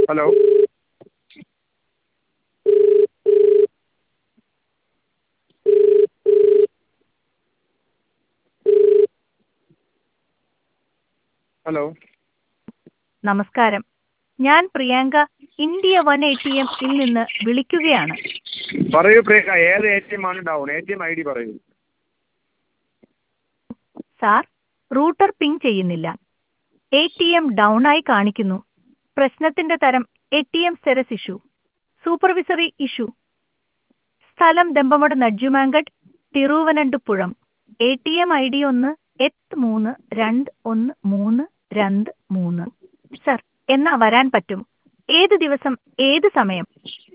hello hello നമസ്കാരം ഞാൻ Priyanka India one A T എമ്മിൽ നിന്ന് വിളിക്കുകയാണ് പറയൂ പ്രിയങ്ക ഏത് എ ടി എം ആണ് down A T M I D പറയൂ സാർ റൂട്ടർ പിങ് ചെയ്യുന്നില്ല എ ടി എം ഡൗൺ ആയി കാണിക്കുന്നു പ്രശ്നത്തിന്റെ തരം എ ടി എം സെരസ് ഇഷ്യൂ സൂപ്പർവിസറി ഇഷ്യൂ സ്ഥലം ദമ്പമട് നജ്ജുമാങ്കഡ് Thiruvananthapuram A T M I D ഒന്ന് എട്ട് മൂന്ന് രണ്ട് ഒന്ന് മൂന്ന് രണ്ട് മൂന്ന് സർ എന്നാ വരാൻ പറ്റും ഏത് ദിവസം ഏത് സമയം